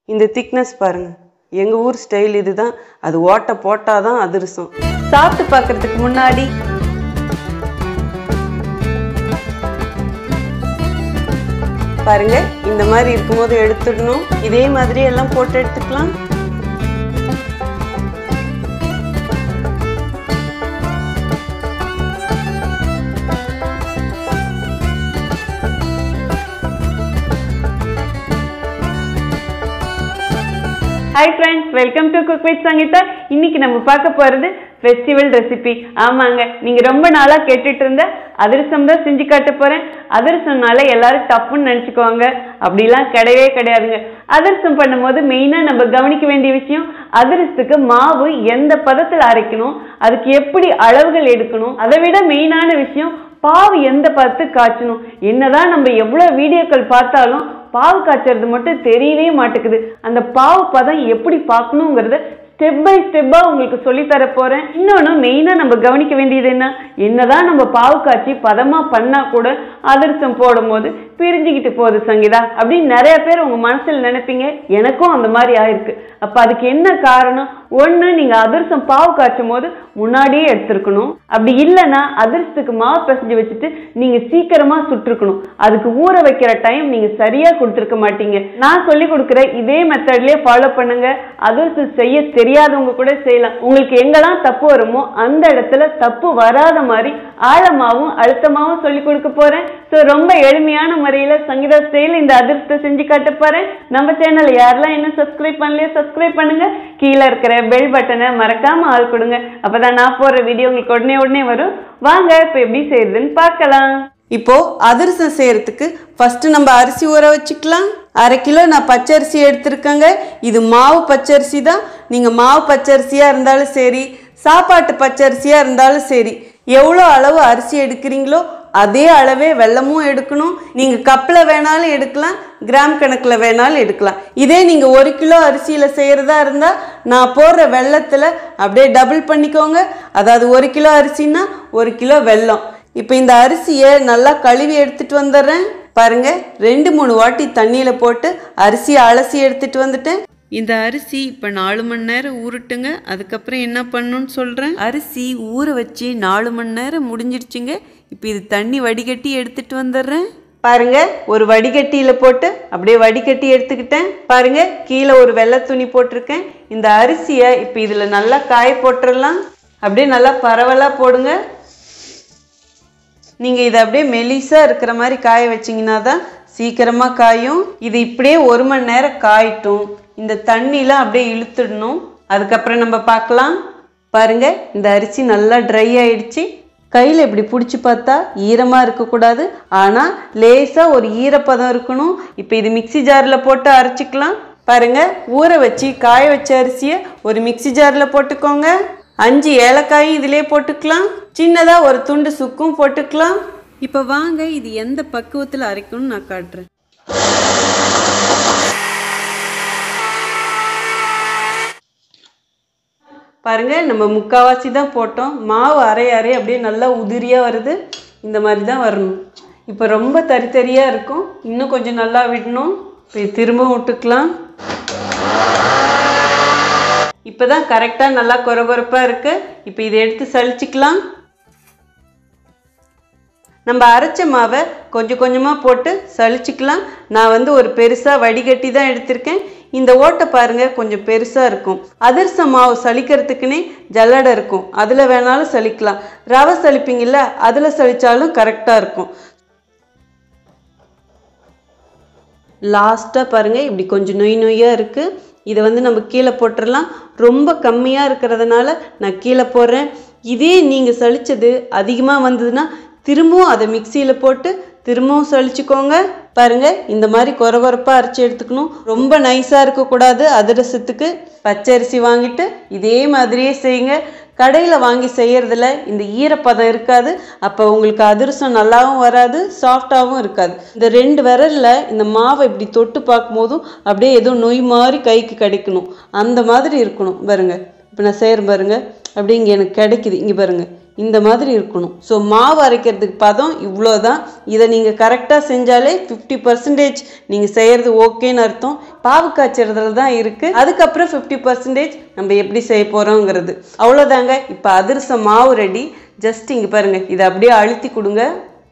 இந்த திக்னஸ் பாருங்க எங்க ஊர் ஸ்டைல் இதுதான் அது ஓட்டை போட்டாதான் அதிரசம் சாப்பிட்டு பார்க்கறதுக்கு முன்னாடி பாருங்க இந்த மாதிரி இருக்கும்போது எடுத்துடணும் இதே மாதிரி எல்லாம் போட்டு எடுத்துக்கலாம் hi friends welcome to cook with Sangeetha இன்னைக்கு நம்ம பார்க்க போறது ஃபெஸ்டிவல் ரெசிபி ஆமாங்க நீங்க ரொம்ப நாளா கேட்டுட்டு இருந்த அதிரசம் தான் செஞ்சு காட்ட போறேன் அதிரசம்னால எல்லாரும் தப்புன்னு நினைச்சுக்குவாங்க அப்படிலாம் கிடையவே கிடையாதுங்க அதிரசம் பண்ணும்போது மெயினா நம்ம கவனிக்க வேண்டிய விஷயம் அதிரசத்துக்கு மாவு எந்த பதத்துல அரைக்கணும் அதுக்கு எப்படி அளவுகள் எடுக்கணும் அதை விட மெயினான விஷயம் பாவு எந்த பதத்துக்கு காய்ச்சணும் என்னதான் நம்ம எவ்வளவு வீடியோக்கள் பார்த்தாலும் பாவு காய்ச்சறது மட்டும் தெரியவே மாட்டேங்குது அந்த பாவு பதம் எப்படி பார்க்கணுங்கிறத ஸ்டெப் பை ஸ்டெப்பா உங்களுக்கு சொல்லி தர போறேன் இன்னொன்னு மெயினா நம்ம கவனிக்க வேண்டியது என்ன என்னதான் நம்ம பாவு காய்ச்சி பதமா பண்ணா கூட அதிரசம் போடும்போது பிரிஞ்சுக்கிட்டு போகுது சங்கீதா அப்படின்னு நிறைய பேர் உங்க மனசுல நினைப்பீங்க எனக்கும் அந்த மாதிரி ஆயிருக்கு அப்ப அதுக்கு என்ன காரணம் ஒண்ணு நீங்க அதிரசம் பாவு காய்ச்சும் போது முன்னாடியே எடுத்திருக்கணும் அப்படி இல்லைன்னா அதிரசத்துக்கு மாவு பிசைஞ்சு வச்சுட்டு நீங்க சீக்கிரமா சுட்டிருக்கணும் அதுக்கு ஊற வைக்கிற டைம் நீங்க சரியா கொடுத்துருக்க மாட்டீங்க நான் சொல்லி கொடுக்குற இதே மெத்தட்லயே ஃபாலோ பண்ணுங்க அதிரசம் செய்ய தெரியாதவங்க கூட செய்யலாம் உங்களுக்கு எங்கெல்லாம் தப்பு வருமோ அந்த இடத்துல தப்பு வராத மாதிரி ஆழமாவும் அழுத்தமாவும் சொல்லி கொடுக்க போறேன் ஸோ ரொம்ப எளிமையான முறையில சங்கீதா ஸ்டைல இந்த அதிர்ஷ்டத்தை செஞ்சு காட்ட போறேன் நம்ம சேனல் யாரெல்லாம் இன்னும் சப்ஸ்கிரைப் பண்ணலையோ சப்ஸ்கிரைப் பண்ணுங்க கீழே இருக்கிற பெல் பட்டனை மறக்காம ஆள் கொடுங்க அப்பதான் நான் போடுற வீடியோ உங்களுக்கு உடனே உடனே வரும் வாங்க இப்போ எப்படி செய்யறதுன்னு பார்க்கலாம் இப்போ அதிரசம் செய்யறதுக்கு ஃபர்ஸ்ட் நம்ம அரிசி ஊற வச்சுக்கலாம் அரை கிலோ நான் பச்சரிசி எடுத்திருக்கேங்க இது மாவு பச்சரிசி தான் நீங்கள் மாவு பச்சரிசியாக இருந்தாலும் சரி சாப்பாட்டு பச்சரிசியாக இருந்தாலும் சரி எவ்வளோ அளவு அரிசி எடுக்கிறீங்களோ அதே அளவே வெல்லமும் எடுக்கணும் நீங்கள் கப்பில் வேணாலும் எடுக்கலாம் கிராம் கணக்கில் வேணாலும் எடுக்கலாம் இதே நீங்கள் ஒரு கிலோ அரிசியில் செய்கிறதா இருந்தால் நான் போடுற வெள்ளத்தில் அப்படியே டபுள் பண்ணிக்கோங்க அதாவது ஒரு கிலோ அரிசின்னா ஒரு கிலோ வெல்லம் இப்போ இந்த அரிசியை நல்லா கழுவி எடுத்துட்டு வந்துடுறேன் பாருங்க ரெண்டு மூணு வாட்டி தண்ணியில் போட்டு அரிசியை அலசி எடுத்துட்டு வந்துட்டேன் இந்த அரிசி இப்போ நாலு மணி நேரம் ஊறட்டுங்க அதுக்கப்புறம் என்ன பண்ணணும்னு சொல்கிறேன் அரிசி ஊற வச்சு நாலு மணி நேரம் முடிஞ்சிடுச்சுங்க இப்போ இது தண்ணி வடிகட்டி எடுத்துட்டு வந்துடுறேன் பாருங்க ஒரு வடிகட்டியில போட்டு அப்படியே வடிகட்டி எடுத்துக்கிட்டேன் பாருங்க கீழே ஒரு வெள்ளை துணி போட்டிருக்கேன் இந்த அரிசியை இப்போ இதில் நல்லா காய போட்டுடலாம் அப்படியே நல்லா பரவலாக போடுங்க நீங்கள் இதை அப்படியே மெலிசாக இருக்கிற மாதிரி காய வச்சிங்கன்னா தான் சீக்கிரமாக காயும் இது இப்படியே ஒரு மணி நேரம் காயட்டும் இந்த தண்ணிலாம் அப்படியே இழுத்துடணும் அதுக்கப்புறம் நம்ம பார்க்கலாம் பாருங்க இந்த அரிசி நல்லா ட்ரை ஆயிடுச்சு கையில் இப்படி பிடிச்சி பார்த்தா ஈரமாக இருக்கக்கூடாது ஆனால் லேசாக ஒரு ஈரப்பதம் இருக்கணும் இப்போ இது மிக்ஸி ஜாரில் போட்டு அரைச்சிக்கலாம் பாருங்க ஊற வச்சு காய வச்ச அரிசியை ஒரு மிக்ஸி ஜாரில் போட்டுக்கோங்க அஞ்சு ஏலக்காயும் இதிலே போட்டுக்கலாம் சின்னதாக ஒரு துண்டு சுக்கும் போட்டுக்கலாம் இப்போ வாங்க இது எந்த பக்குவத்தில் அரைக்கணும்னு நான் காட்டுறேன் பாருங்க நம்ம முக்காவாசி தான் போட்டோம் மாவு அரை அரை அப்படியே நல்லா உதிரியாக வருது இந்த மாதிரி தான் வரணும் இப்போ ரொம்ப தரித்தரியாக இருக்கும் இன்னும் கொஞ்சம் நல்லா விடணும் இப்போ திரும்ப விட்டுக்கலாம் இப்போ தான் கரெக்டாக நல்லா கொரகொரப்பாக இருக்கு இப்போ இதை எடுத்து சலிச்சுக்கலாம் நம்ம அரைச்ச மாவை கொஞ்சம் கொஞ்சமாக போட்டு சலிச்சுக்கலாம் நான் வந்து ஒரு பெருசாக வடிகட்டி தான் எடுத்திருக்கேன் இந்த ஓட்டை பாருங்க கொஞ்சம் பெருசாக இருக்கும் அதிரச மாவு சலிக்கிறதுக்குன்னே ஜல்லடை இருக்கும் அதில் வேணாலும் சலிக்கலாம் ரவை சலிப்பீங்கல்ல அதில் சலிச்சாலும் கரெக்டாக இருக்கும் லாஸ்ட்டாக பாருங்கள் இப்படி கொஞ்சம் நொய் நொய்யாக இருக்குது இதை வந்து நம்ம கீழே போட்டுடலாம் ரொம்ப கம்மியாக இருக்கிறதுனால நான் கீழே போடுறேன் இதே நீங்கள் சலிச்சது அதிகமாக வந்ததுன்னா திரும்பவும் அதை மிக்சியில் போட்டு திரும்பவும் சலிச்சுக்கோங்க பாருங்க இந்த மாதிரி கொரகொரப்பாக அரைச்சி எடுத்துக்கணும் ரொம்ப நைஸாக இருக்கக்கூடாது அதிரசத்துக்கு பச்சரிசி வாங்கிட்டு இதே மாதிரியே செய்யுங்க கடையில் வாங்கி செய்யறதுல இந்த ஈரப்பதம் இருக்காது அப்போ உங்களுக்கு அதிரசம் நல்லாவும் வராது சாஃப்டாகவும் இருக்காது இந்த ரெண்டு விரலில் இந்த மாவை இப்படி தொட்டு பார்க்கும்போதும் அப்படியே ஏதோ நொய் மாதிரி கைக்கு கிடைக்கணும் அந்த மாதிரி இருக்கணும் பாருங்க இப்போ நான் செய்கிறேன் பாருங்க அப்படியே இங்கே எனக்கு கிடைக்குது இங்கே பாருங்க இந்த மாதிரி இருக்கணும் ஸோ மாவு அரைக்கிறதுக்கு பதம் இவ்வளோ தான் இதை நீங்கள் கரெக்டாக செஞ்சாலே ஃபிஃப்டி பர்சன்டேஜ் நீங்கள் செய்கிறது ஓகேன்னு அர்த்தம் பாவு காய்ச்சறதுல தான் இருக்குது அதுக்கப்புறம் ஃபிஃப்டி பர்சன்டேஜ் நம்ம எப்படி செய்ய போகிறோங்கிறது அவ்வளோதாங்க இப்போ அதிரசம் மாவு ரெடி ஜஸ்ட் இங்கே பாருங்கள் இதை அப்படியே அழுத்தி கொடுங்க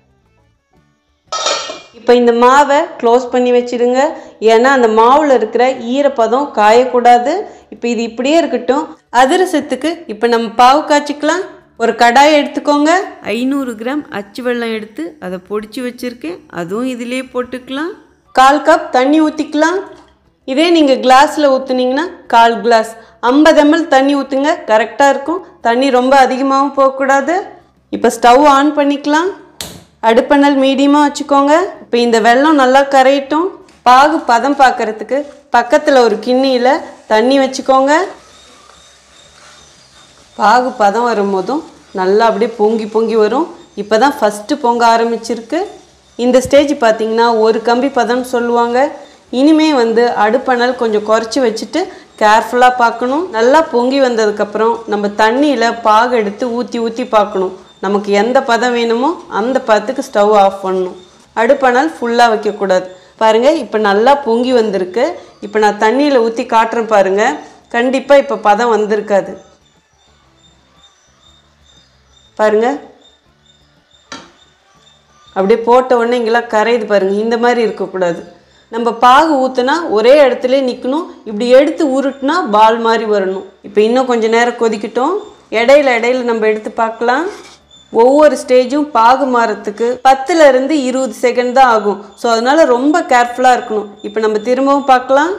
இப்போ இந்த மாவை க்ளோஸ் பண்ணி வச்சிடுங்க ஏன்னா அந்த மாவில் இருக்கிற ஈரப்பதம் காயக்கூடாது இப்போ இது இப்படியே இருக்கட்டும் அதிரசத்துக்கு இப்போ நம்ம பாவு காய்ச்சிக்கலாம் ஒரு கடாயை எடுத்துக்கோங்க ஐநூறு கிராம் அச்சு வெல்லம் எடுத்து அதை பொடிச்சு வச்சுருக்கேன் அதுவும் இதிலே போட்டுக்கலாம் கால் கப் தண்ணி ஊற்றிக்கலாம் இதே நீங்கள் கிளாஸில் ஊற்றுனீங்கன்னா கால் கிளாஸ் ஐம்பது எம்எல் தண்ணி ஊற்றுங்க கரெக்டாக இருக்கும் தண்ணி ரொம்ப அதிகமாகவும் போகக்கூடாது இப்போ ஸ்டவ் ஆன் பண்ணிக்கலாம் அடுப்பணல் மீடியமாக வச்சுக்கோங்க இப்போ இந்த வெல்லம் நல்லா கரையட்டும் பாகு பதம் பார்க்கறதுக்கு பக்கத்தில் ஒரு கிண்ணியில் தண்ணி வச்சுக்கோங்க பாகு பதம் வரும்போதும் நல்லா அப்படியே பொங்கி பொங்கி வரும் இப்போ தான் ஃபஸ்ட்டு பொங்க ஆரம்பிச்சிருக்கு இந்த ஸ்டேஜ் பார்த்தீங்கன்னா ஒரு கம்பி பதம்னு சொல்லுவாங்க இனிமே வந்து அடுப்பணல் கொஞ்சம் குறைச்சி வச்சுட்டு கேர்ஃபுல்லாக பார்க்கணும் நல்லா பொங்கி வந்ததுக்கப்புறம் நம்ம தண்ணியில் பாகு எடுத்து ஊற்றி ஊற்றி பார்க்கணும் நமக்கு எந்த பதம் வேணுமோ அந்த பதத்துக்கு ஸ்டவ் ஆஃப் பண்ணணும் அடுப்பணல் ஃபுல்லாக வைக்கக்கூடாது பாருங்கள் இப்போ நல்லா பொங்கி வந்திருக்கு இப்போ நான் தண்ணியில் ஊற்றி காட்டுறேன் பாருங்கள் கண்டிப்பாக இப்போ பதம் வந்திருக்காது பாருங்க அப்படியே போட்ட உடனே இங்கெல்லாம் கரையுது பாருங்க இந்த மாதிரி இருக்கக்கூடாது நம்ம பாகு ஊற்றுனா ஒரே இடத்துல நிற்கணும் இப்படி எடுத்து உருட்டுனா பால் மாதிரி வரணும் இப்போ இன்னும் கொஞ்சம் நேரம் கொதிக்கட்டும் இடையில இடையில நம்ம எடுத்து பார்க்கலாம் ஒவ்வொரு ஸ்டேஜும் பாகு மாறத்துக்கு பத்துல இருந்து இருபது செகண்ட் தான் ஆகும் ஸோ அதனால ரொம்ப கேர்ஃபுல்லாக இருக்கணும் இப்போ நம்ம திரும்பவும் பார்க்கலாம்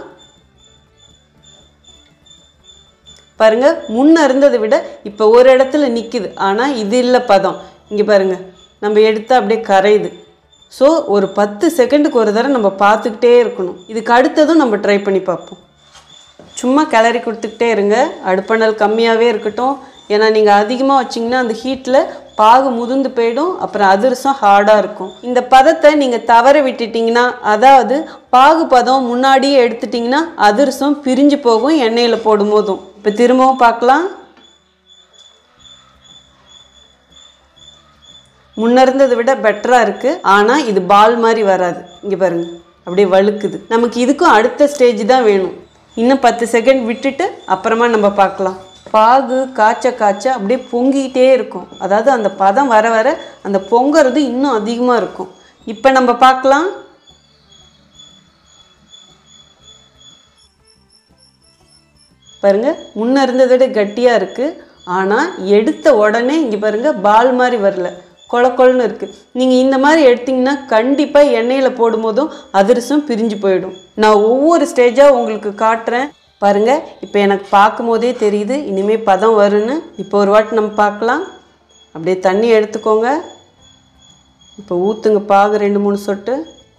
பாருங்க முன்ன இருந்ததை விட இப்போ ஒரு இடத்துல நிற்கிது ஆனால் இது இல்லை பதம் இங்கே பாருங்க நம்ம எடுத்து அப்படியே கரையுது ஸோ ஒரு பத்து செகண்டுக்கு ஒரு தடவை நம்ம பார்த்துக்கிட்டே இருக்கணும் இதுக்கு அடுத்ததும் நம்ம ட்ரை பண்ணி பார்ப்போம் சும்மா கிளறி கொடுத்துக்கிட்டே இருங்க அடுப்பணல் கம்மியாகவே இருக்கட்டும் ஏன்னா நீங்கள் அதிகமாக வச்சிங்கன்னா அந்த ஹீட்டில் பாகு முதிர்ந்து போயிடும் அப்புறம் அதிரசம் ஹார்டாக இருக்கும் இந்த பதத்தை நீங்கள் தவற விட்டுட்டிங்கன்னா அதாவது பாகு பதம் முன்னாடியே எடுத்துட்டிங்கன்னா அதிரசம் பிரிஞ்சு போகும் எண்ணெயில் போடும் போதும் இப்போ திரும்பவும் பார்க்கலாம் முன்ன இருந்ததை விட பெட்டராக இருக்குது ஆனால் இது பால் மாதிரி வராது இங்கே பாருங்க அப்படியே வழுக்குது நமக்கு இதுக்கும் அடுத்த ஸ்டேஜ் தான் வேணும் இன்னும் பத்து செகண்ட் விட்டுட்டு அப்புறமா நம்ம பார்க்கலாம் பாகு காய்ச்ச காய்ச்ச அப்படியே பொங்கிக்கிட்டே இருக்கும் அதாவது அந்த பதம் வர வர அந்த பொங்குறது இன்னும் அதிகமாக இருக்கும் இப்போ நம்ம பார்க்கலாம் பாருங்க முன்ன இருந்ததை விட கட்டியாக இருக்குது ஆனால் எடுத்த உடனே இங்கே பாருங்க பால் மாதிரி வரல கொல கொலன்னு இருக்குது நீங்கள் இந்த மாதிரி எடுத்தீங்கன்னா கண்டிப்பாக எண்ணெயில் போடும்போதும் அதிரசம் பிரிஞ்சு போயிடும் நான் ஒவ்வொரு ஸ்டேஜாக உங்களுக்கு காட்டுறேன் பாருங்க இப்போ எனக்கு பார்க்கும் போதே தெரியுது இனிமேல் பதம் வரும்னு இப்போ ஒரு வாட்டி நம்ம பார்க்கலாம் அப்படியே தண்ணி எடுத்துக்கோங்க இப்போ ஊற்றுங்க பாகு ரெண்டு மூணு சொட்டு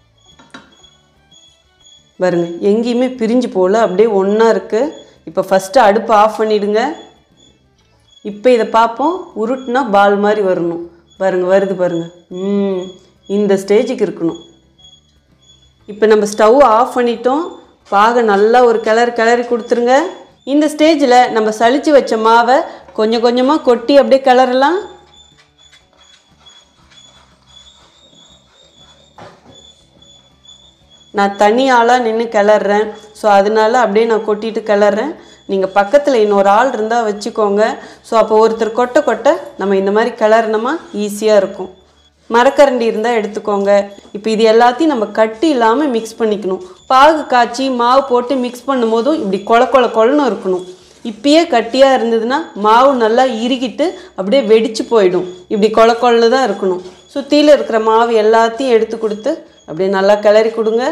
பாருங்க எங்கேயுமே பிரிஞ்சு போகல அப்படியே ஒன்றா இருக்குது இப்போ ஃபஸ்ட்டு அடுப்பை ஆஃப் பண்ணிடுங்க இப்போ இதை பார்ப்போம் உருட்டுனா பால் மாதிரி வரணும் பாருங்க வருது பாருங்க ம் இந்த ஸ்டேஜுக்கு இருக்கணும் இப்போ நம்ம ஸ்டவ் ஆஃப் பண்ணிட்டோம் பாகை நல்லா ஒரு கிளறு கிளறி கொடுத்துருங்க இந்த ஸ்டேஜில் நம்ம சலிச்சு வச்ச மாவை கொஞ்சம் கொஞ்சமாக கொட்டி அப்படியே கிளறலாம் நான் தனியாளாக நின்று கிளறேன் ஸோ அதனால அப்படியே நான் கொட்டிட்டு கிளறேன் நீங்கள் பக்கத்தில் இன்னொரு ஆள் இருந்தால் வச்சுக்கோங்க ஸோ அப்போ ஒருத்தர் கொட்ட கொட்ட நம்ம இந்த மாதிரி கிளறினோமா ஈஸியாக இருக்கும் மரக்கரண்டி இருந்தால் எடுத்துக்கோங்க இப்போ இது எல்லாத்தையும் நம்ம கட்டி இல்லாமல் மிக்ஸ் பண்ணிக்கணும் பாகு காய்ச்சி மாவு போட்டு மிக்ஸ் பண்ணும்போதும் இப்படி கொல கொல கொலன்னு இருக்கணும் இப்பயே கட்டியாக இருந்ததுன்னா மாவு நல்லா இறுகிட்டு அப்படியே வெடிச்சு போயிடும் இப்படி கொல கொலன்னு தான் இருக்கணும் சுற்றியில் இருக்கிற மாவு எல்லாத்தையும் எடுத்து கொடுத்து அப்படியே நல்லா கிளறி கொடுங்க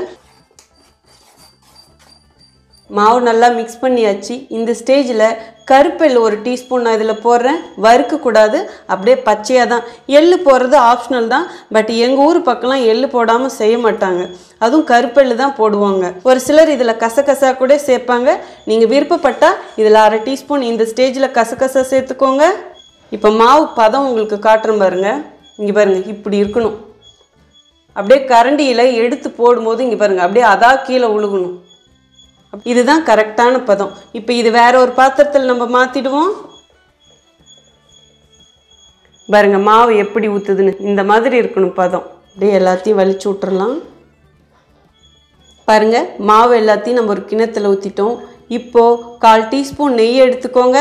மாவு நல்லா மிக்ஸ் பண்ணியாச்சு இந்த ஸ்டேஜில் கருப்பெல் ஒரு டீஸ்பூன் நான் இதில் போடுறேன் வறுக்கக்கூடாது அப்படியே பச்சையாக தான் எள்ளு போடுறது ஆப்ஷனல் தான் பட் எங்கள் ஊர் பக்கம்லாம் எள்ளு போடாமல் செய்ய மாட்டாங்க அதுவும் கருப்பெள்ளு தான் போடுவாங்க ஒரு சிலர் இதில் கசகசா கூட சேர்ப்பாங்க நீங்கள் விருப்பப்பட்டால் இதில் அரை டீஸ்பூன் இந்த ஸ்டேஜில் கசகசா சேர்த்துக்கோங்க இப்போ மாவு பதம் உங்களுக்கு காட்டுறேன் பாருங்க இங்கே பாருங்க இப்படி இருக்கணும் அப்படியே கரண்டியில் எடுத்து போடும்போது இங்கே பாருங்க அப்படியே அதா கீழே உழுகணும் இதுதான் கரெக்டான பதம் இப்போ இது வேற ஒரு பாத்திரத்தில் நம்ம மாற்றிடுவோம் பாருங்க மாவு எப்படி ஊற்றுதுன்னு இந்த மாதிரி இருக்கணும் பதம் அப்படியே எல்லாத்தையும் வலிச்சு விட்டுறலாம் பாருங்க மாவு எல்லாத்தையும் நம்ம ஒரு கிணத்துல ஊற்றிட்டோம் இப்போ கால் டீஸ்பூன் நெய் எடுத்துக்கோங்க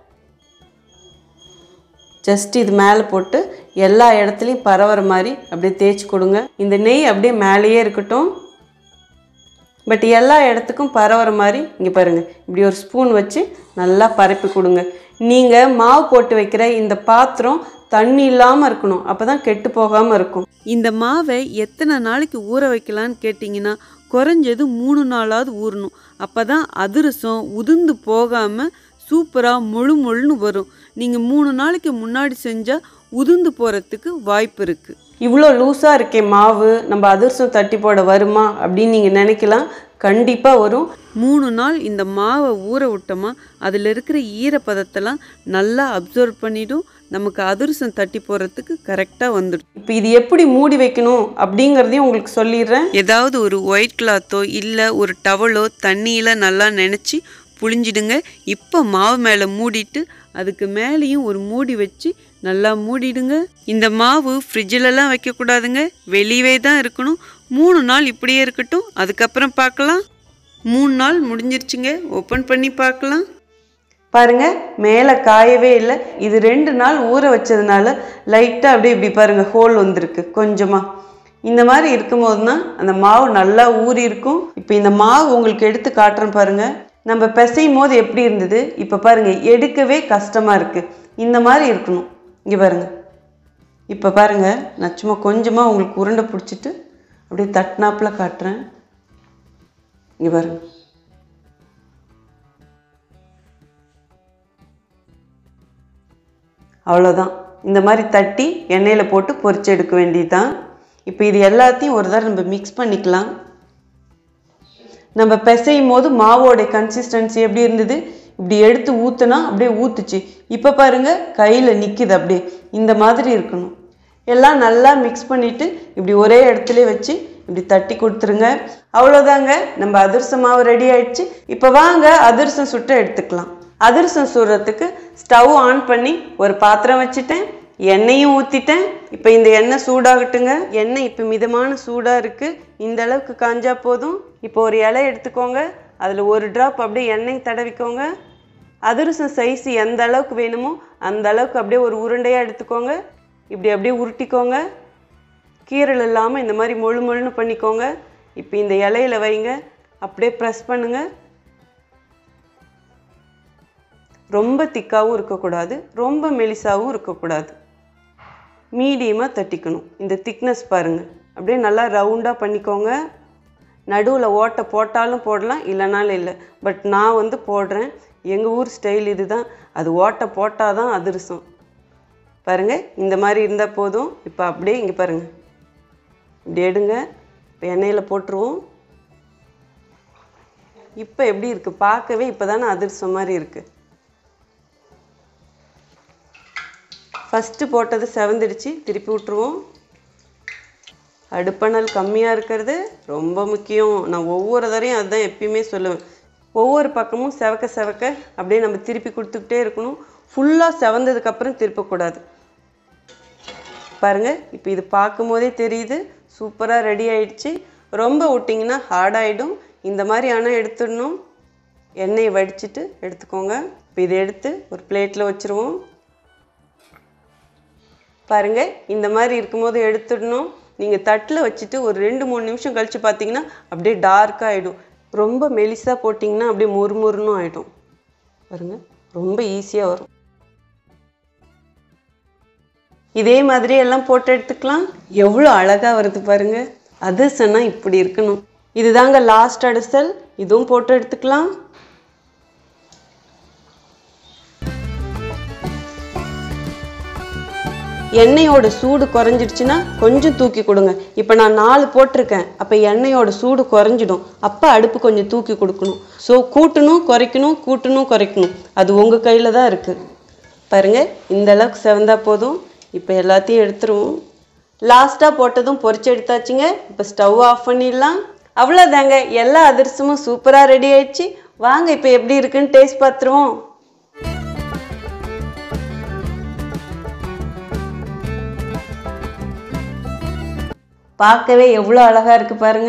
ஜஸ்ட் இது மேலே போட்டு எல்லா இடத்துலையும் பரவுற மாதிரி அப்படியே தேய்ச்சி கொடுங்க இந்த நெய் அப்படியே மேலேயே இருக்கட்டும் பட் எல்லா இடத்துக்கும் பரவுற மாதிரி இங்கே பாருங்கள் இப்படி ஒரு ஸ்பூன் வச்சு நல்லா பரப்பி கொடுங்க நீங்கள் மாவு போட்டு வைக்கிற இந்த பாத்திரம் தண்ணி இல்லாமல் இருக்கணும் அப்போ தான் கெட்டு போகாமல் இருக்கும் இந்த மாவை எத்தனை நாளைக்கு ஊற வைக்கலான்னு கேட்டிங்கன்னா குறைஞ்சது மூணு நாளாவது ஊறணும் அப்போ தான் அதிரசம் உதிர்ந்து போகாமல் சூப்பராக முழு முழுன்னு வரும் நீங்கள் மூணு நாளைக்கு முன்னாடி செஞ்சால் உதிர்ந்து போகிறதுக்கு வாய்ப்பு இருக்குது இவ்வளோ லூஸாக இருக்கே மாவு நம்ம அதிர்சம் தட்டி போட வருமா அப்படின்னு நீங்கள் நினைக்கலாம் கண்டிப்பாக வரும் மூணு நாள் இந்த மாவை ஊற விட்டோமா அதில் இருக்கிற ஈரப்பதத்தெல்லாம் நல்லா அப்சர்வ் பண்ணிடும் நமக்கு அதிரசம் தட்டி போகிறதுக்கு கரெக்டாக வந்துடும் இப்போ இது எப்படி மூடி வைக்கணும் அப்படிங்கிறதையும் உங்களுக்கு சொல்லிடுறேன் ஏதாவது ஒரு ஒயிட் கிளாத்தோ இல்லை ஒரு டவலோ தண்ணியில் நல்லா நினச்சி புழிஞ்சிடுங்க இப்போ மாவு மேலே மூடிட்டு அதுக்கு மேலேயும் ஒரு மூடி வச்சு நல்லா மூடிடுங்க இந்த மாவு ஃப்ரிட்ஜிலலாம் வைக்கக்கூடாதுங்க வெளியவே தான் இருக்கணும் மூணு நாள் இப்படியே இருக்கட்டும் அதுக்கப்புறம் பார்க்கலாம் மூணு நாள் முடிஞ்சிருச்சுங்க ஓப்பன் பண்ணி பார்க்கலாம் பாருங்க மேலே காயவே இல்லை இது ரெண்டு நாள் ஊற வச்சதுனால லைட்டாக அப்படியே இப்படி பாருங்க ஹோல் வந்திருக்கு கொஞ்சமாக இந்த மாதிரி இருக்கும்போது தான் அந்த மாவு நல்லா ஊறி இருக்கும் இப்போ இந்த மாவு உங்களுக்கு எடுத்து காட்டுறேன் பாருங்க நம்ம பிசையும் போது எப்படி இருந்தது இப்போ பாருங்க எடுக்கவே கஷ்டமாக இருக்கு இந்த மாதிரி இருக்கணும் இங்கே பாருங்க இப்போ பாருங்க நான் சும்மா கொஞ்சமாக உங்களுக்கு உருண்டை பிடிச்சிட்டு அப்படியே தட்டினாப்புல காட்டுறேன் இங்கே பாருங்க அவ்வளோதான் இந்த மாதிரி தட்டி எண்ணெயில் போட்டு பொரிச்சு எடுக்க வேண்டியது தான் இப்போ இது எல்லாத்தையும் ஒரு தடவை நம்ம மிக்ஸ் பண்ணிக்கலாம் நம்ம பிசையும் போது மாவோட கன்சிஸ்டன்சி எப்படி இருந்தது இப்படி எடுத்து ஊற்றுனா அப்படியே ஊற்றுச்சு இப்போ பாருங்க கையில் நிற்கிது அப்படியே இந்த மாதிரி இருக்கணும் எல்லாம் நல்லா மிக்ஸ் பண்ணிவிட்டு இப்படி ஒரே இடத்துல வச்சு இப்படி தட்டி கொடுத்துருங்க அவ்வளோதாங்க நம்ம அதிரசம் மாவு ரெடி ஆயிடுச்சு இப்போ வாங்க அதிரசம் சுட்டு எடுத்துக்கலாம் அதிரசம் சுடுறதுக்கு ஸ்டவ் ஆன் பண்ணி ஒரு பாத்திரம் வச்சுட்டேன் எண்ணெயும் ஊற்றிட்டேன் இப்போ இந்த எண்ணெய் சூடாகட்டுங்க எண்ணெய் இப்போ மிதமான சூடாக இருக்குது இந்த அளவுக்கு காஞ்சா போதும் இப்போ ஒரு இலை எடுத்துக்கோங்க அதில் ஒரு ட்ராப் அப்படியே எண்ணெய் தடவிக்கோங்க அதிரசம் சைஸ் எந்த அளவுக்கு வேணுமோ அந்த அளவுக்கு அப்படியே ஒரு உருண்டையாக எடுத்துக்கோங்க இப்படி அப்படியே உருட்டிக்கோங்க கீரல் இல்லாமல் இந்த மாதிரி மொழு மொழுன்னு பண்ணிக்கோங்க இப்போ இந்த இலையில வைங்க அப்படியே ப்ரெஸ் பண்ணுங்க ரொம்ப திக்காவும் இருக்கக்கூடாது ரொம்ப மெலிசாவும் இருக்கக்கூடாது மீடியமாக தட்டிக்கணும் இந்த திக்னஸ் பாருங்கள் அப்படியே நல்லா ரவுண்டாக பண்ணிக்கோங்க நடுவில் ஓட்டை போட்டாலும் போடலாம் இல்லைனாலும் இல்லை பட் நான் வந்து போடுறேன் எங்கள் ஊர் ஸ்டைல் இதுதான் அது ஓட்டை போட்டால் தான் அதிரசம் பாருங்கள் இந்த மாதிரி இருந்தால் போதும் இப்போ அப்படியே இங்கே பாருங்கள் இப்படி எடுங்க இப்போ எண்ணெயில் போட்டுருவோம் இப்போ எப்படி இருக்குது பார்க்கவே இப்போ தானே அதிர்சம் மாதிரி இருக்குது ஃபஸ்ட்டு போட்டது செவந்துடுச்சு திருப்பி விட்டுருவோம் அடுப்பணல் கம்மியாக இருக்கிறது ரொம்ப முக்கியம் நான் ஒவ்வொரு தரையும் அதுதான் எப்பயுமே சொல்லுவேன் ஒவ்வொரு பக்கமும் செவக்க செவக்க அப்படியே நம்ம திருப்பி கொடுத்துக்கிட்டே இருக்கணும் ஃபுல்லாக செவந்ததுக்கப்புறம் திருப்பக்கூடாது பாருங்க இப்போ இது பார்க்கும் போதே தெரியுது சூப்பராக ரெடி ஆயிடுச்சு ரொம்ப விட்டிங்கன்னா ஹார்ட் ஆகிடும் இந்த மாதிரி ஆனால் எடுத்துடணும் எண்ணெயை வடிச்சிட்டு எடுத்துக்கோங்க இப்போ இதை எடுத்து ஒரு பிளேட்டில் வச்சுருவோம் பாருங்க இந்த மாதிரி இருக்கும்போது எடுத்துடணும் நீங்கள் தட்டில் வச்சுட்டு ஒரு ரெண்டு மூணு நிமிஷம் கழித்து பார்த்தீங்கன்னா அப்படியே டார்க்காக ஆகிடும் ரொம்ப மெலிசாக போட்டிங்கன்னா அப்படியே முறுமுறுன்னு ஆகிடும் பாருங்க ரொம்ப ஈஸியாக வரும் இதே மாதிரி எல்லாம் போட்டு எடுத்துக்கலாம் எவ்வளோ அழகாக வருது பாருங்க அதிர்சனா இப்படி இருக்கணும் இதுதாங்க லாஸ்ட் அடிசல் இதுவும் போட்டு எடுத்துக்கலாம் எண்ணெயோட சூடு குறைஞ்சிடுச்சுன்னா கொஞ்சம் தூக்கி கொடுங்க இப்போ நான் நாலு போட்டிருக்கேன் அப்போ எண்ணெயோட சூடு குறைஞ்சிடும் அப்போ அடுப்பு கொஞ்சம் தூக்கி கொடுக்கணும் ஸோ கூட்டணும் குறைக்கணும் கூட்டணும் குறைக்கணும் அது உங்கள் கையில் தான் இருக்குது பாருங்க இந்த அளவுக்கு செவந்தா போதும் இப்போ எல்லாத்தையும் எடுத்துருவோம் லாஸ்ட்டாக போட்டதும் பொரிச்சு எடுத்தாச்சுங்க இப்போ ஸ்டவ் ஆஃப் பண்ணிடலாம் அவ்வளோதாங்க எல்லா அதிரசமும் சூப்பராக ரெடி ஆயிடுச்சு வாங்க இப்போ எப்படி இருக்குன்னு டேஸ்ட் பார்த்துருவோம் பார்க்கவே எவ்வளோ அழகாக இருக்குது பாருங்க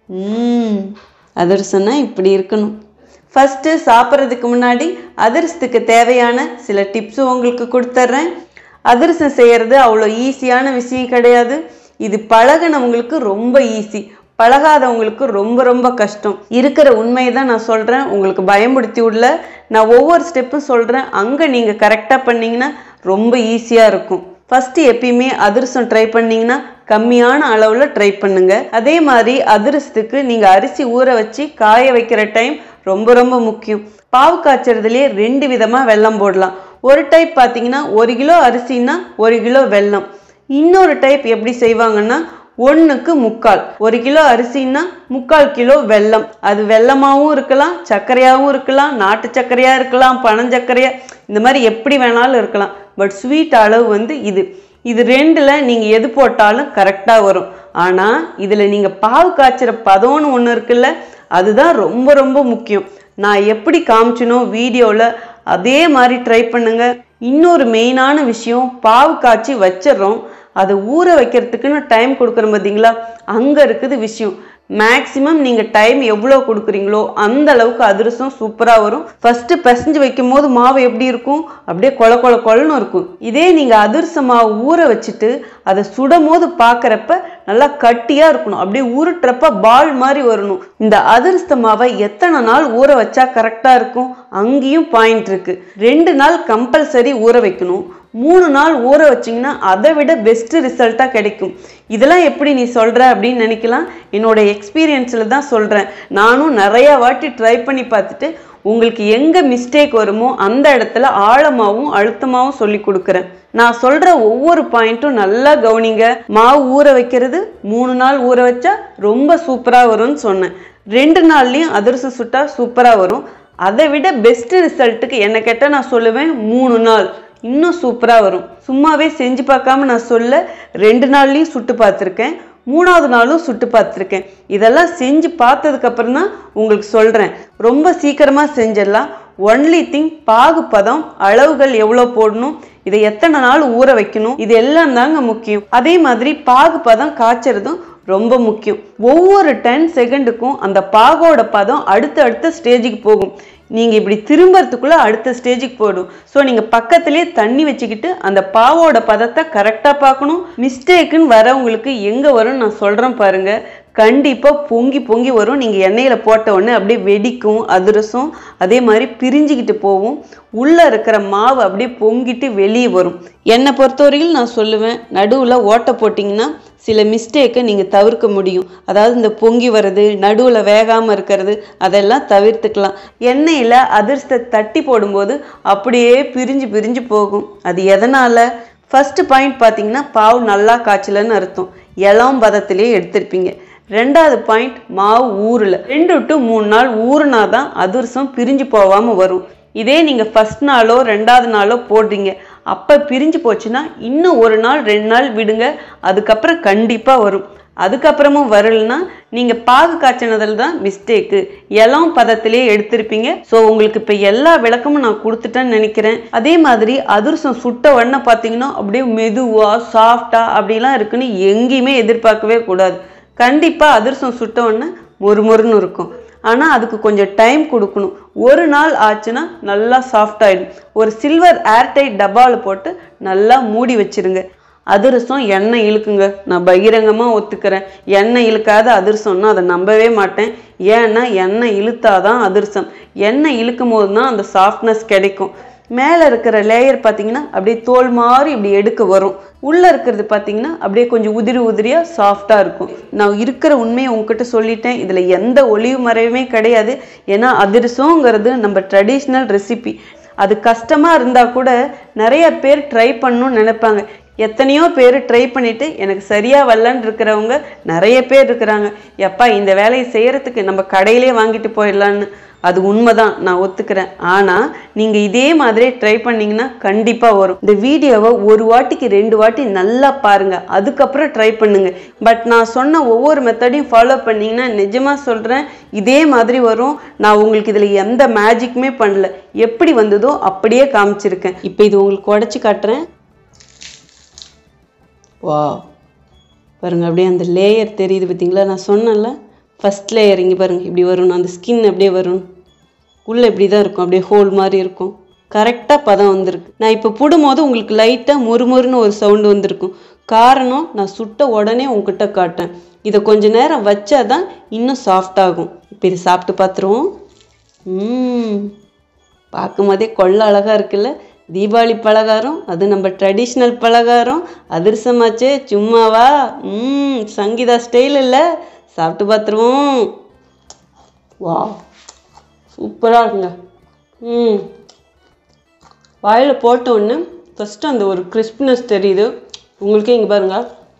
ம் அதிரசம்னா இப்படி இருக்கணும் ஃபஸ்ட்டு சாப்பிட்றதுக்கு முன்னாடி அதிரசத்துக்கு தேவையான சில டிப்ஸும் உங்களுக்கு கொடுத்துட்றேன் அதிரசம் செய்கிறது அவ்வளோ ஈஸியான விஷயம் கிடையாது இது பழகினவங்களுக்கு ரொம்ப ஈஸி பழகாதவங்களுக்கு ரொம்ப ரொம்ப கஷ்டம் இருக்கிற உண்மையை தான் நான் சொல்கிறேன் உங்களுக்கு பயமுடுத்தி விடல நான் ஒவ்வொரு ஸ்டெப்பும் சொல்கிறேன் அங்கே நீங்கள் கரெக்டாக பண்ணீங்கன்னா ரொம்ப ஈஸியாக இருக்கும் ஃபஸ்ட்டு எப்பயுமே அதிரசம் ட்ரை பண்ணீங்கன்னா கம்மியான அளவில் ட்ரை பண்ணுங்க அதே மாதிரி அதிரசத்துக்கு நீங்கள் அரிசி ஊற வச்சு காய வைக்கிற டைம் ரொம்ப ரொம்ப முக்கியம் பாவு காய்ச்சறதுலேயே ரெண்டு விதமாக வெல்லம் போடலாம் ஒரு டைப் பார்த்தீங்கன்னா ஒரு கிலோ அரிசின்னா ஒரு கிலோ வெல்லம் இன்னொரு டைப் எப்படி செய்வாங்கன்னா ஒன்றுக்கு முக்கால் ஒரு கிலோ அரிசின்னா முக்கால் கிலோ வெல்லம் அது வெல்லமாகவும் இருக்கலாம் சர்க்கரையாகவும் இருக்கலாம் நாட்டு சர்க்கரையாக இருக்கலாம் பனஞ்சர்க்கரையா இந்த மாதிரி எப்படி வேணாலும் இருக்கலாம் பட் ஸ்வீட் அளவு வந்து இது இது ரெண்டில் நீங்கள் எது போட்டாலும் கரெக்டாக வரும் ஆனால் இதில் நீங்கள் பாவு காய்ச்சிற பதம்னு ஒன்று இருக்குல்ல அதுதான் ரொம்ப ரொம்ப முக்கியம் நான் எப்படி காமிச்சனோ வீடியோவில் அதே மாதிரி ட்ரை பண்ணுங்க இன்னொரு மெயினான விஷயம் பாவு காய்ச்சி வச்சிடுறோம் அதை ஊற வைக்கிறதுக்குன்னு டைம் கொடுக்குறோம் பார்த்தீங்களா அங்கே இருக்குது விஷயம் மேக்ஸிமம் நீங்கள் டைம் எவ்வளோ கொடுக்குறீங்களோ அந்த அளவுக்கு அதிரசம் சூப்பராக வரும் ஃபஸ்ட்டு பிசைஞ்சு வைக்கும் போது மாவு எப்படி இருக்கும் அப்படியே கொல கொல கொலன்னு இருக்கும் இதே நீங்கள் அதிரச மாவு ஊற வச்சுட்டு அதை சுடும் போது பார்க்குறப்ப நல்லா கட்டியாக இருக்கணும் அப்படியே உருட்டுறப்ப பால் மாதிரி வரணும் இந்த அதிரச மாவை எத்தனை நாள் ஊற வச்சா கரெக்டாக இருக்கும் அங்கேயும் பாயிண்ட் இருக்கு ரெண்டு நாள் கம்பல்சரி ஊற வைக்கணும் மூணு நாள் ஊற வச்சிங்கன்னா அதை விட பெஸ்ட் ரிசல்ட்டாக கிடைக்கும் இதெல்லாம் எப்படி நீ சொல்கிற அப்படின்னு நினைக்கலாம் என்னோட எக்ஸ்பீரியன்ஸில் தான் சொல்கிறேன் நானும் நிறையா வாட்டி ட்ரை பண்ணி பார்த்துட்டு உங்களுக்கு எங்கே மிஸ்டேக் வருமோ அந்த இடத்துல ஆழமாகவும் அழுத்தமாகவும் சொல்லி கொடுக்குறேன் நான் சொல்கிற ஒவ்வொரு பாயிண்ட்டும் நல்லா கவனிங்க மாவு ஊற வைக்கிறது மூணு நாள் ஊற வச்சா ரொம்ப சூப்பராக வரும்னு சொன்னேன் ரெண்டு நாள்லேயும் அதிரசம் சுட்டா சூப்பராக வரும் அதை விட பெஸ்ட் ரிசல்ட்டுக்கு என்ன கேட்டால் நான் சொல்லுவேன் மூணு நாள் இன்னும் சூப்பராக வரும் சும்மாவே செஞ்சு பார்க்காம நான் சொல்ல ரெண்டு நாள்லையும் சுட்டு பார்த்துருக்கேன் மூணாவது நாளும் சுட்டு பார்த்துருக்கேன் இதெல்லாம் செஞ்சு பார்த்ததுக்கப்புறம் தான் உங்களுக்கு சொல்கிறேன் ரொம்ப சீக்கிரமாக செஞ்சிடலாம் ஒன்லி திங் பாகு பதம் அளவுகள் எவ்வளோ போடணும் இதை எத்தனை நாள் ஊற வைக்கணும் இது எல்லாம் தாங்க முக்கியம் அதே மாதிரி பாகு பதம் காய்ச்சறதும் ரொம்ப முக்கியம் ஒவ்வொரு டென் செகண்டுக்கும் அந்த பாகோட பதம் அடுத்த அடுத்த ஸ்டேஜுக்கு போகும் நீங்கள் இப்படி திரும்புறதுக்குள்ளே அடுத்த ஸ்டேஜுக்கு போயிடும் ஸோ நீங்கள் பக்கத்துலேயே தண்ணி வச்சுக்கிட்டு அந்த பாவோட பதத்தை கரெக்டாக பார்க்கணும் மிஸ்டேக்குன்னு வரவங்களுக்கு எங்கே வரும்னு நான் சொல்கிறேன் பாருங்கள் கண்டிப்பாக பொங்கி பொங்கி வரும் நீங்கள் எண்ணெயில் போட்ட உடனே அப்படியே வெடிக்கும் அதிரசம் அதே மாதிரி பிரிஞ்சுக்கிட்டு போகும் உள்ளே இருக்கிற மாவு அப்படியே பொங்கிட்டு வெளியே வரும் என்னை பொறுத்தவரையில் நான் சொல்லுவேன் நடுவில் ஓட்டை போட்டிங்கன்னா சில மிஸ்டேக்கை நீங்கள் தவிர்க்க முடியும் அதாவது இந்த பொங்கி வர்றது நடுவில் வேகாமல் இருக்கிறது அதெல்லாம் தவிர்த்துக்கலாம் எண்ணெயில் அதிர்ஷ்டத்தை தட்டி போடும்போது அப்படியே பிரிஞ்சு பிரிஞ்சு போகும் அது எதனால் ஃபஸ்ட்டு பாயிண்ட் பார்த்தீங்கன்னா பாவு நல்லா காய்ச்சலன்னு அர்த்தம் இளம் பதத்திலே எடுத்திருப்பீங்க ரெண்டாவது பாயிண்ட் மாவு ஊறல ரெண்டு டு மூணு நாள் ஊறுனா தான் அதிரசம் பிரிஞ்சு போகாமல் வரும் இதே நீங்கள் ஃபஸ்ட் நாளோ ரெண்டாவது நாளோ போடுறீங்க அப்போ பிரிஞ்சு போச்சுன்னா இன்னும் ஒரு நாள் ரெண்டு நாள் விடுங்க அதுக்கப்புறம் கண்டிப்பாக வரும் அதுக்கப்புறமும் வரலனா நீங்கள் பாகு காய்ச்சினதில் தான் மிஸ்டேக்கு இளம் பதத்திலே எடுத்திருப்பீங்க ஸோ உங்களுக்கு இப்போ எல்லா விளக்கமும் நான் கொடுத்துட்டேன்னு நினைக்கிறேன் அதே மாதிரி அதிரசம் சுட்ட உடனே பார்த்தீங்கன்னா அப்படியே மெதுவாக சாஃப்டாக அப்படிலாம் இருக்குன்னு எங்கேயுமே எதிர்பார்க்கவே கூடாது கண்டிப்பாக அதிரசம் சுட்ட உடனே மொறுமொறுன்னு இருக்கும் ஆனால் அதுக்கு கொஞ்சம் டைம் கொடுக்கணும் ஒரு நாள் ஆச்சுன்னா நல்லா சாஃப்ட் ஆகிடும் ஒரு சில்வர் ஏர்டைட் டப்பாவில் போட்டு நல்லா மூடி வச்சிருங்க அதிரசம் எண்ணெய் இழுக்குங்க நான் பகிரங்கமாக ஒத்துக்கிறேன் எண்ணெய் இழுக்காத அதிரசம்னா அதை நம்பவே மாட்டேன் ஏன்னா எண்ணெய் இழுத்தாதான் அதிரசம் எண்ணெய் இழுக்கும் போது தான் அந்த சாஃப்ட்னஸ் கிடைக்கும் மேலே இருக்கிற லேயர் பார்த்தீங்கன்னா அப்படியே தோல் மாதிரி இப்படி எடுக்க வரும் உள்ளே இருக்கிறது பார்த்தீங்கன்னா அப்படியே கொஞ்சம் உதிரி உதிரியாக சாஃப்டாக இருக்கும் நான் இருக்கிற உண்மையை உங்ககிட்ட சொல்லிட்டேன் இதில் எந்த ஒளிவு மறைவுமே கிடையாது ஏன்னா அதிரசங்கிறது நம்ம ட்ரெடிஷ்னல் ரெசிபி அது கஷ்டமாக இருந்தால் கூட நிறைய பேர் ட்ரை பண்ணணும்னு நினைப்பாங்க எத்தனையோ பேர் ட்ரை பண்ணிட்டு எனக்கு சரியாக வரலன்னு இருக்கிறவங்க நிறைய பேர் இருக்கிறாங்க எப்பா இந்த வேலையை செய்யறதுக்கு நம்ம கடையிலே வாங்கிட்டு போயிடலான்னு அது உண்மைதான் நான் ஒத்துக்கிறேன் ஆனால் நீங்கள் இதே மாதிரி ட்ரை பண்ணீங்கன்னா கண்டிப்பாக வரும் இந்த வீடியோவை ஒரு வாட்டிக்கு ரெண்டு வாட்டி நல்லா பாருங்க அதுக்கப்புறம் ட்ரை பண்ணுங்க பட் நான் சொன்ன ஒவ்வொரு மெத்தடையும் ஃபாலோ பண்ணீங்கன்னா நிஜமாக சொல்கிறேன் இதே மாதிரி வரும் நான் உங்களுக்கு இதில் எந்த மேஜிக்குமே பண்ணல எப்படி வந்ததோ அப்படியே காமிச்சிருக்கேன் இப்போ இது உங்களுக்கு உடச்சி காட்டுறேன் வா பாருங்கள் அப்படியே அந்த லேயர் தெரியுது பார்த்தீங்களா நான் சொன்னேன்ல ஃபஸ்ட் லேயர் இங்கே பாருங்கள் இப்படி வரணும் அந்த ஸ்கின் அப்படியே வரணும் உள்ளே இப்படி தான் இருக்கும் அப்படியே ஹோல் மாதிரி இருக்கும் கரெக்டாக பதம் வந்திருக்கு நான் இப்போ போடும்போது உங்களுக்கு லைட்டாக முறுமுறுன்னு ஒரு சவுண்டு வந்திருக்கும் காரணம் நான் சுட்ட உடனே உங்ககிட்ட காட்டேன் இதை கொஞ்ச நேரம் வச்சா தான் இன்னும் சாஃப்ட் ஆகும் இப்போ இதை சாப்பிட்டு பார்த்துருவோம் ம் பார்க்கும் போதே கொள்ள அழகாக இருக்குல்ல தீபாவளி பலகாரம் அது நம்ம ட்ரெடிஷ்னல் பலகாரம் அதிரசமாச்சே சும்மாவா ம் சங்கீதா ஸ்டைல் இல்லை சாப்பிட்டு பார்த்துருவோம் வா சூப்பராக இருக்குங்க ம் வாயில் போட்ட உடனே ஃபஸ்ட்டு அந்த ஒரு கிறிஸ்பினஸ் தெரியுது உங்களுக்கே இங்கே பாருங்க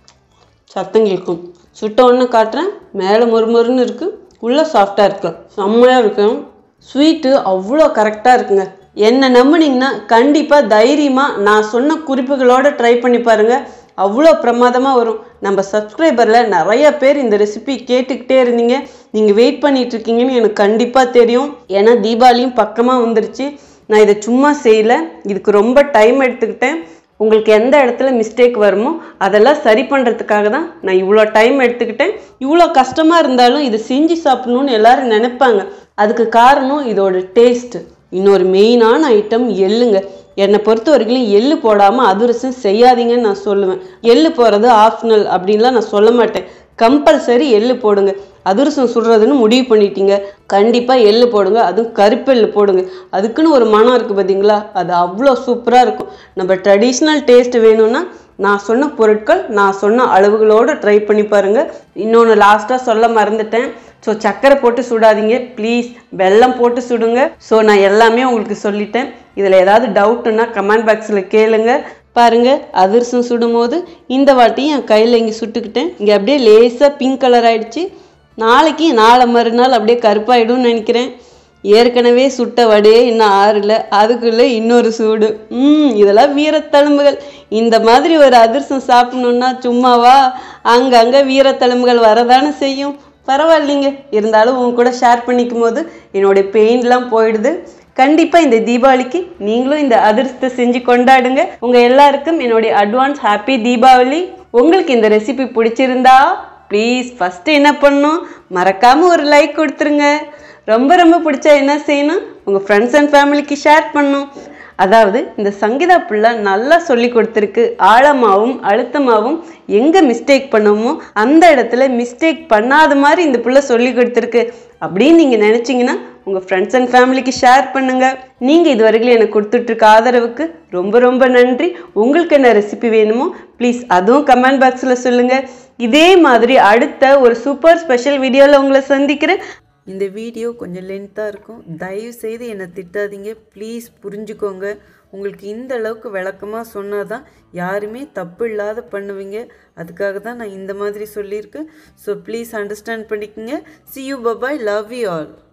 சத்தம் கேட்கும் சுட்ட உடனே காட்டுறேன் மேலே மொறுமொறுன்னு இருக்குது உள்ளே சாஃப்டாக இருக்கு செம்மையாக இருக்கும் ஸ்வீட்டு அவ்வளோ கரெக்டாக இருக்குங்க என்னை நம்புனீங்கன்னா கண்டிப்பாக தைரியமாக நான் சொன்ன குறிப்புகளோடு ட்ரை பண்ணி பாருங்கள் அவ்வளோ பிரமாதமாக வரும் நம்ம சப்ஸ்கிரைபரில் நிறைய பேர் இந்த ரெசிபி கேட்டுக்கிட்டே இருந்தீங்க நீங்கள் வெயிட் பண்ணிட்டு இருக்கீங்கன்னு எனக்கு கண்டிப்பாக தெரியும் ஏன்னா தீபாவளியும் பக்கமாக வந்துருச்சு நான் இதை சும்மா செய்யலை இதுக்கு ரொம்ப டைம் எடுத்துக்கிட்டேன் உங்களுக்கு எந்த இடத்துல மிஸ்டேக் வருமோ அதெல்லாம் சரி பண்ணுறதுக்காக தான் நான் இவ்வளோ டைம் எடுத்துக்கிட்டேன் இவ்வளோ கஷ்டமாக இருந்தாலும் இதை செஞ்சு சாப்பிடணும்னு எல்லாரும் நினைப்பாங்க அதுக்கு காரணம் இதோட டேஸ்ட்டு இன்னொரு மெயினான ஐட்டம் எள்ளுங்க என்னை பொறுத்த வரைக்கும் எள்ளு போடாமல் அதிரசம் செய்யாதீங்கன்னு நான் சொல்லுவேன் எள்ளு போடுறது ஆப்ஷனல் அப்படின்லாம் நான் சொல்ல மாட்டேன் கம்பல்சரி எள்ளு போடுங்க அதிரசம் சுடுறதுன்னு முடிவு பண்ணிட்டீங்க கண்டிப்பாக எள்ளு போடுங்க அதுவும் கருப்பெள்ளு போடுங்க அதுக்குன்னு ஒரு மனம் இருக்குது பார்த்தீங்களா அது அவ்வளோ சூப்பராக இருக்கும் நம்ம ட்ரெடிஷ்னல் டேஸ்ட் வேணும்னா நான் சொன்ன பொருட்கள் நான் சொன்ன அளவுகளோடு ட்ரை பண்ணி பாருங்கள் இன்னொன்று லாஸ்ட்டாக சொல்ல மறந்துட்டேன் ஸோ சர்க்கரை போட்டு சுடாதீங்க ப்ளீஸ் வெல்லம் போட்டு சுடுங்க ஸோ நான் எல்லாமே உங்களுக்கு சொல்லிட்டேன் இதில் ஏதாவது டவுட்டுன்னா கமெண்ட் பாக்ஸில் கேளுங்க பாருங்க அதிரசம் சுடும்போது இந்த வாட்டி என் கையில் இங்கே சுட்டுக்கிட்டேன் இங்கே அப்படியே லேசாக பிங்க் கலர் ஆயிடுச்சு நாளைக்கு நாளை மறுநாள் அப்படியே கருப்பாயிடும்னு நினைக்கிறேன் ஏற்கனவே சுட்ட வடையே இன்னும் ஆறல அதுக்குள்ளே இன்னொரு சூடு ம் இதெல்லாம் வீரத்தழும்புகள் இந்த மாதிரி ஒரு அதிரசம் சாப்பிடணுன்னா சும்மாவா அங்கங்கே வீரத்தழும்புகள் வரதானே செய்யும் பரவாயில்லைங்க இருந்தாலும் உங்க கூட ஷேர் பண்ணிக்கும் போது என்னுடைய பெயின்லாம் போயிடுது கண்டிப்பாக இந்த தீபாவளிக்கு நீங்களும் இந்த அதிர்ஷ்டத்தை செஞ்சு கொண்டாடுங்க உங்கள் எல்லாருக்கும் என்னுடைய அட்வான்ஸ் ஹாப்பி தீபாவளி உங்களுக்கு இந்த ரெசிபி பிடிச்சிருந்தா ப்ளீஸ் ஃபஸ்ட்டு என்ன பண்ணணும் மறக்காமல் ஒரு லைக் கொடுத்துருங்க ரொம்ப ரொம்ப பிடிச்சா என்ன செய்யணும் உங்கள் ஃப்ரெண்ட்ஸ் அண்ட் ஃபேமிலிக்கு ஷேர் பண்ணணும் அதாவது இந்த சங்கீதா பிள்ளை நல்லா சொல்லி கொடுத்துருக்கு ஆழமாகவும் அழுத்தமாகவும் எங்கே மிஸ்டேக் பண்ணமோ அந்த இடத்துல மிஸ்டேக் பண்ணாத மாதிரி இந்த பிள்ளை சொல்லி கொடுத்துருக்கு அப்படின்னு நீங்கள் நினச்சிங்கன்னா உங்கள் ஃப்ரெண்ட்ஸ் அண்ட் ஃபேமிலிக்கு ஷேர் பண்ணுங்கள் நீங்கள் இது வரைக்கும் எனக்கு கொடுத்துட்ருக்க ஆதரவுக்கு ரொம்ப ரொம்ப நன்றி உங்களுக்கு என்ன ரெசிபி வேணுமோ ப்ளீஸ் அதுவும் கமெண்ட் பாக்ஸில் சொல்லுங்கள் இதே மாதிரி அடுத்த ஒரு சூப்பர் ஸ்பெஷல் வீடியோவில் உங்களை சந்திக்கிறேன் இந்த வீடியோ கொஞ்சம் லென்த்தாக இருக்கும் தயவு செய்து என்னை திட்டாதீங்க ப்ளீஸ் புரிஞ்சுக்கோங்க உங்களுக்கு இந்த அளவுக்கு விளக்கமாக சொன்னால் தான் யாருமே தப்பு இல்லாத பண்ணுவீங்க அதுக்காக தான் நான் இந்த மாதிரி சொல்லியிருக்கேன் ஸோ ப்ளீஸ் அண்டர்ஸ்டாண்ட் பண்ணிக்கோங்க see you bye bye love you all